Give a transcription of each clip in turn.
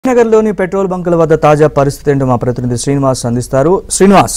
నగర్లోని పెట్రోల్ బంకుల వద్ద తాజా పరిస్థితి ఏంటో మా ప్రతినిధి శ్రీనివాస్ అందిస్తారు శ్రీనివాస్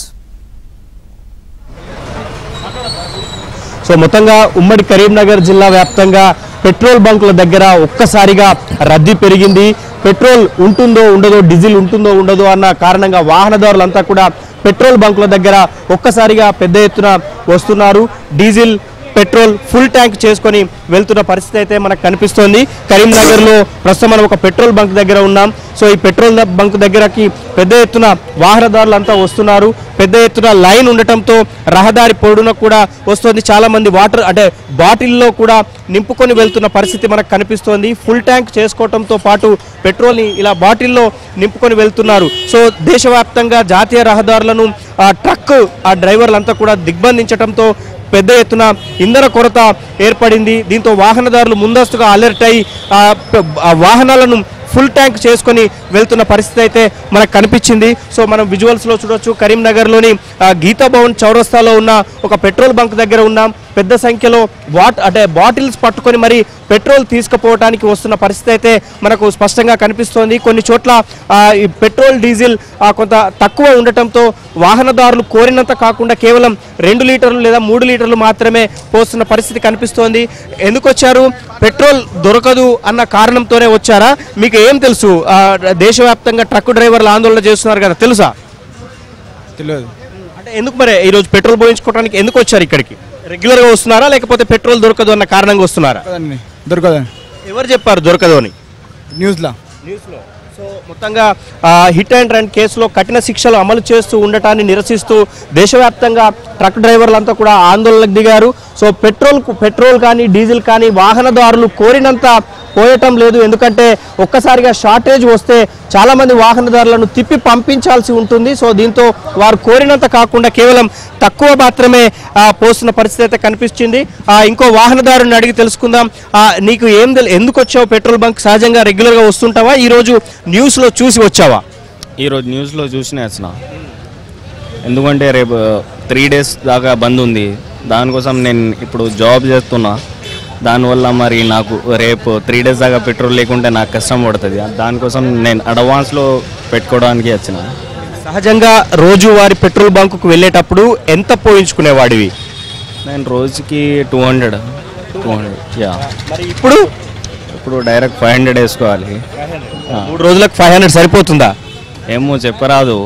సో మొత్తంగా ఉమ్మడి కరీంనగర్ జిల్లా వ్యాప్తంగా పెట్రోల్ బంకుల దగ్గర ఒక్కసారిగా రద్దీ పెరిగింది పెట్రోల్ ఉంటుందో ఉండదో డీజిల్ ఉంటుందో ఉండదో అన్న కారణంగా వాహనదారులంతా కూడా పెట్రోల్ బంకుల దగ్గర ఒక్కసారిగా పెద్ద ఎత్తున వస్తున్నారు డీజిల్ పెట్రోల్ ఫుల్ ట్యాంక్ చేసుకొని వెళ్తున్న పరిస్థితి అయితే మనకు కనిపిస్తోంది కరీంనగర్లో ప్రస్తుతం మనం ఒక పెట్రోల్ బంక్ దగ్గర ఉన్నాం సో ఈ పెట్రోల్ బంక్ దగ్గరకి పెద్ద ఎత్తున వాహనదారులంతా వస్తున్నారు పెద్ద ఎత్తున లైన్ ఉండటంతో రహదారి పొడున కూడా వస్తుంది చాలా మంది వాటర్ అంటే బాటిల్లో కూడా నింపుకొని వెళ్తున్న పరిస్థితి మనకు కనిపిస్తోంది ఫుల్ ట్యాంక్ చేసుకోవడంతో పాటు పెట్రోల్ని ఇలా బాటిల్లో నింపుకొని వెళ్తున్నారు సో దేశవ్యాప్తంగా జాతీయ రహదారులను ఆ ట్రక్ ఆ డ్రైవర్లంతా కూడా దిగ్బంధించడంతో పెద్ద ఎత్తున ఇంధన కొరత ఏర్పడింది దీంతో వాహనదారులు ముందస్తుగా అలర్ట్ అయి ఆ, ప- ఆ వాహనాలను ఫుల్ ట్యాంక్ చేసుకొని వెళ్తున్న పరిస్థితి అయితే మనకు కనిపించింది సో మనం విజువల్స్లో చూడొచ్చు కరీంనగర్లోని ఆ, గీతా భవన్ చౌరస్తాలో ఉన్న ఒక పెట్రోల్ బంక్ దగ్గర ఉన్నాం పెద్ద సంఖ్యలో వాట్ అంటే బాటిల్స్ పట్టుకొని మరి పెట్రోల్ తీసుకుపోవడానికి వస్తున్న పరిస్థితి అయితే మనకు స్పష్టంగా కనిపిస్తోంది కొన్ని చోట్ల ఆ, ఈ పెట్రోల్ డీజిల్ ఆ, కొంత తక్కువ ఉండటంతో వాహనదారులు కోరినంత కాకుండా కేవలం రెండు లీటర్లు లేదా మూడు లీటర్లు మాత్రమే పోస్తున్న పరిస్థితి కనిపిస్తోంది ఎందుకు వచ్చారు పెట్రోల్ దొరకదు అన్న కారణంతోనే వచ్చారా మీకు ఏం తెలుసు ఆ, దేశవ్యాప్తంగా ట్రక్ డ్రైవర్లు ఆందోళన చేస్తున్నారు కదా తెలుసా తెలియదు అంటే ఎందుకు మరి ఈరోజు పెట్రోల్ పోయించుకోవడానికి ఎందుకు వచ్చారు ఇక్కడికి రెగ్యులర్గా వస్తున్నారా లేకపోతే పెట్రోల్ దొరకదు అన్న కారణంగా వస్తున్నారా దొరకదండి దొరకదండి ఎవరు చెప్పారు దొరకదు అని న్యూస్లో న్యూస్లో సో మొత్తంగా ఆ, హిట్ అండ్ రన్ కేసులో కఠిన శిక్షలు అమలు చేస్తూ ఉండటాన్ని నిరసిస్తూ దేశవ్యాప్తంగా ట్రక్ డ్రైవర్లంతా కూడా ఆందోళనకు దిగారు సో పెట్రోల్ పెట్రోల్ కానీ డీజిల్ కానీ వాహనదారులు కోరినంత పోయటం లేదు ఎందుకంటే ఒక్కసారిగా షార్టేజ్ వస్తే చాలా మంది వాహనదారులను తిప్పి పంపించాల్సి ఉంటుంది సో దీంతో వారు కోరినంత కాకుండా కేవలం తక్కువ మాత్రమే ఆ, పోస్తున్న పరిస్థితి అయితే కనిపించింది ఆ, ఇంకో వాహనదారుని అడిగి తెలుసుకుందాం ఆ, నీకు ఏం తెలు ఎందుకు వచ్చావు పెట్రోల్ బంక్ సహజంగా రెగ్యులర్గా వస్తుంటావా ఈరోజు న్యూస్లో చూసి వచ్చావా ఈరోజు న్యూస్లో చూసిన వచ్చిన ఎందుకంటే రేపు త్రీ డేస్ దాకా బంద్ ఉంది దానికోసం నేను ఇప్పుడు జాబ్ చేస్తున్నా దానివల్ల మరి నాకు రేపు త్రీ డేస్ దాకా పెట్రోల్ లేకుంటే నాకు కష్టం పడుతుంది దానికోసం నేను అడ్వాన్స్లో పెట్టుకోవడానికి వచ్చిన సహజంగా రోజువారి పెట్రోల్ బంకుకు వెళ్ళేటప్పుడు ఎంత పోయించుకునేవాడివి నేను రోజుకి two hundred two hundred yeah మరి ఇప్పుడు ఇప్పుడు డైరెక్ట్ ఫైవ్ హండ్రెడ్ వేసుకోవాలి మూడు రోజులకు ఫైవ్ హండ్రెడ్ సరిపోతుందా ఏమో చెప్పరాదు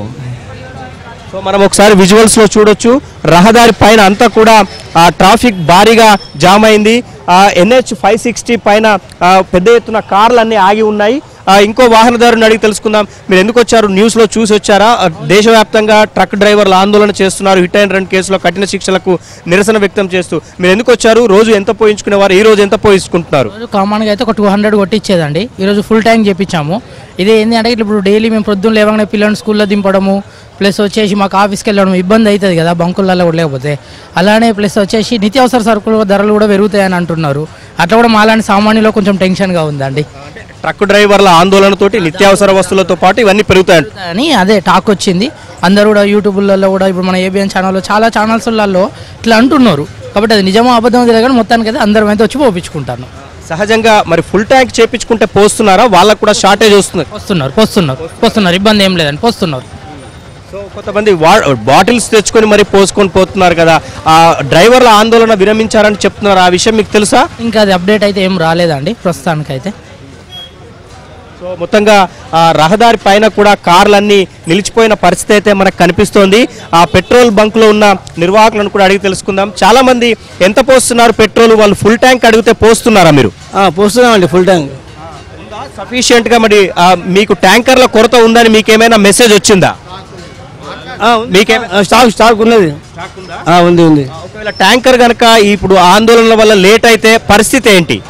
సో మనం ఒకసారి విజువల్స్ లో చూడొచ్చు రహదారి పైన అంతా కూడా ఆ ట్రాఫిక్ భారీగా జామ్ అయింది ఎన్హెచ్ ఫైవ్ సిక్స్టీ పైన ఆ, పెద్ద ఎత్తున కార్లు అన్నీ ఆగి ఉన్నాయి ఆ, ఇంకో వాహనదారుని అడిగి తెలుసుకుందాం మీరు ఎందుకు వచ్చారు న్యూస్ లో చూసి వచ్చారా ఆ, దేశవ్యాప్తంగా ట్రక్ డ్రైవర్లు ఆందోళన చేస్తున్నారు హిట్ అండ్ రన్ కేసులో కఠిన శిక్షలకు నిరసన వ్యక్తం చేస్తూ మీరు ఎందుకు వచ్చారు రోజు ఎంత పోయించుకునేవారు ఈ రోజు ఎంత పోయించుకుంటున్నారు రోజు కామన్గా అయితే ఒక టూ హండ్రెడ్ కొట్టించేదండి ఈరోజు ఫుల్ ట్యాంక్ చేపించాము ఇది ఏంటి అంటే ఇప్పుడు డైలీ మేము పొద్దున్న లేవగానే పిల్లల్ని స్కూల్లో దింపడము ప్లస్ వచ్చేసి మాకు ఆఫీస్కి వెళ్ళడం ఇబ్బంది అవుతుంది కదా బంకులలో కూడా లేకపోతే అలానే ప్లస్ వచ్చేసి నిత్యావసర సరుకుల ధరలు కూడా పెరుగుతాయని అంటున్నారు అట్లా కూడా మాలాంటి సామాన్యులో కొంచెం టెన్షన్గా ఉందండి ట్రక్ డ్రైవర్ల ఆందోళనతోటి నిత్యావసర వస్తువులతో పాటు ఇవన్నీ పెరుగుతాయంట అని అదే టాక్ వచ్చింది అందరూ కూడా యూట్యూబ్లలో కూడా ఇప్పుడు మన ఏబిఎన్ ఛానల్లో చాలా ఛానల్స్లలో ఇట్లా అంటున్నారు కాబట్టి అది నిజమో అబద్ధమో తెలియదు కానీ మొత్తానికి అయితే అందరం అయితే వచ్చి పోపించుకుంటాను సహజంగా మరి ఫుల్ ట్యాంక్ చేపించుకుంటే పోస్తున్నారా వాళ్ళకు కూడా షార్టేజ్ వస్తుంది వస్తున్నారు పోస్తున్నారు పోస్తున్నారు ఇబ్బంది ఏం లేదండి పోస్తున్నారు సో కొంతమంది వా- బాటిల్స్ తెచ్చుకొని మరి పోసుకొని పోతున్నారు కదా ఆ డ్రైవర్ల ఆందోళన విరమించారని చెప్తున్నారు ఆ విషయం మీకు తెలుసా ఇంకా అది అప్డేట్ అయితే ఏం రాలేదండి ప్రస్తుతానికైతే సో మొత్తంగా ఆ రహదారి పైన కూడా కార్లన్నీ నిలిచిపోయిన పరిస్థితి అయితే మనకు కనిపిస్తోంది ఆ పెట్రోల్ బంక్ లో ఉన్న నిర్వాహకులను కూడా అడిగి తెలుసుకుందాం చాలా మంది ఎంత పోస్తున్నారు పెట్రోల్ వాళ్ళు ఫుల్ ట్యాంక్ అడిగితే పోస్తున్నారా మీరు పోస్తున్నామండి ఫుల్ ట్యాంక్ సఫిషియెంట్ గా మరి ఆ, మీకు ట్యాంకర్ల కొరత ఉందని మీకేమైనా మెసేజ్ వచ్చిందా మీకేం స్టాక్ స్టాక్ ఉన్నది ఆ, ఉంది ఉంది ఒకవేళ ట్యాంకర్ కనుక ఇప్పుడు ఆందోళనల వల్ల లేట్ అయితే పరిస్థితి ఏంటి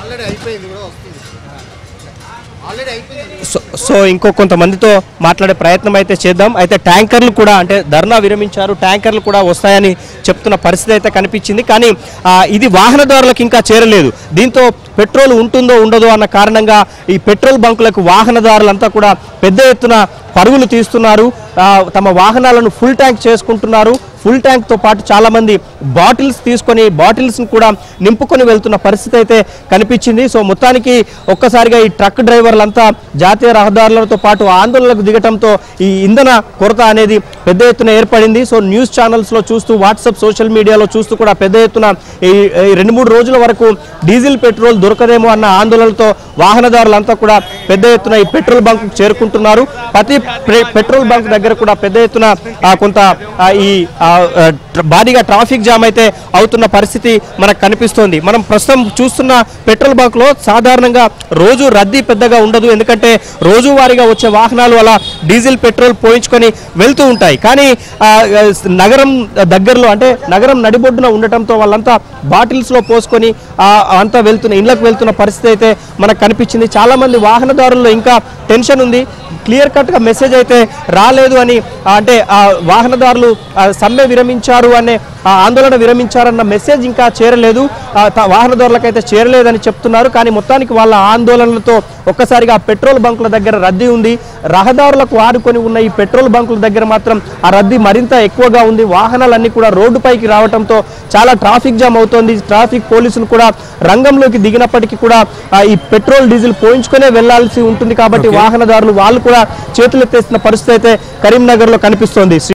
సో- సో ఇంకో కొంతమందితో మాట్లాడే ప్రయత్నం అయితే చేద్దాం అయితే ట్యాంకర్లు కూడా అంటే ధర్నా విరమించారు ట్యాంకర్లు కూడా వస్తాయని చెప్తున్న పరిస్థితి అయితే కనిపించింది కానీ ఆ, ఇది వాహనదారులకు ఇంకా చేరలేదు దీంతో పెట్రోల్ ఉంటుందో ఉండదో అన్న కారణంగా ఈ పెట్రోల్ బంకులకు వాహనదారులంతా కూడా పెద్ద ఎత్తున పరుగులు తీస్తున్నారు ఆ, తమ వాహనాలను ఫుల్ ట్యాంక్ చేసుకుంటున్నారు ఫుల్ ట్యాంక్తో పాటు చాలామంది బాటిల్స్ తీసుకొని బాటిల్స్ని కూడా నింపుకొని వెళ్తున్న పరిస్థితి అయితే కనిపించింది సో మొత్తానికి ఒక్కసారిగా ఈ ట్రక్ డ్రైవర్లంతా జాతీయ రహదారులతో పాటు ఆందోళనకు దిగటంతో ఈ ఇంధన కొరత అనేది పెద్ద ఎత్తున ఏర్పడింది సో న్యూస్ ఛానల్స్లో చూస్తూ వాట్సాప్ సోషల్ మీడియాలో చూస్తూ కూడా పెద్ద ఎత్తున ఈ ఈ రెండు మూడు రోజుల వరకు డీజిల్ పెట్రోల్ దొరకదేమో అన్న ఆందోళనలతో వాహనదారులంతా కూడా పెద్ద ఎత్తున ఈ పెట్రోల్ బంక్ చేరుకుంటున్నారు ప్రతి పె- పెట్రోల్ బంక్ దగ్గర కూడా పెద్ద ఎత్తున ఆ, కొంత ఆ, ఈ ఆ, ఆ, ట్ర- భారీగా ట్రాఫిక్ జామ్ అయితే అవుతున్న పరిస్థితి మనకు కనిపిస్తోంది మనం ప్రస్తుతం చూస్తున్న పెట్రోల్ బంక్ లో సాధారణంగా రోజు రద్దీ పెద్దగా ఉండదు ఎందుకంటే రోజువారీగా వచ్చే వాహనాలు అలా డీజిల్ పెట్రోల్ పోయించుకొని వెళ్తూ ఉంటాయి కానీ ఆ, ఆ, నగరం దగ్గరలో అంటే నగరం నడిబొడ్డున ఉండటంతో వాళ్ళంతా బాటిల్స్ లో పోసుకొని ఆ, అంతా వెళ్తున్న ఇళ్ళకు వెళ్తున్న పరిస్థితి అయితే మనకు కనిపించింది చాలా మంది వాహనదారుల్లో ఇంకా టెన్షన్ ఉంది క్లియర్ కట్ గా మెసేజ్ అయితే రాలేదు అని ఆ, అంటే ఆ వాహనదారులు ఆ, సమ్మె విరమించారు అనే ఆ ఆందోళన విరమించారన్న మెసేజ్ ఇంకా చేరలేదు ఆ, త- వాహనదారులకైతే చేరలేదని చెప్తున్నారు కానీ మొత్తానికి వాళ్ళ ఆందోళనలతో ఒక్కసారిగా ఆ పెట్రోల్ బంకుల దగ్గర రద్దీ ఉంది రహదారులకు ఆడుకొని ఉన్న ఈ పెట్రోల్ బంకుల దగ్గర మాత్రం ఆ రద్దీ మరింత ఎక్కువగా ఉంది వాహనాలన్నీ కూడా రోడ్డుపైకి రావడంతో చాలా ట్రాఫిక్ జామ్ అవుతోంది ట్రాఫిక్ పోలీసులు కూడా రంగంలోకి దిగినప్పటికీ కూడా ఆ, ఈ పెట్రోల్ డీజిల్ పోయించుకునే వెళ్లాల్సి ఉంటుంది కాబట్టి వాహనదారులు వాళ్ళు కూడా చేతులెత్తేసిన పరిస్థితి అయితే కరీంనగర్లో కనిపిస్తోంది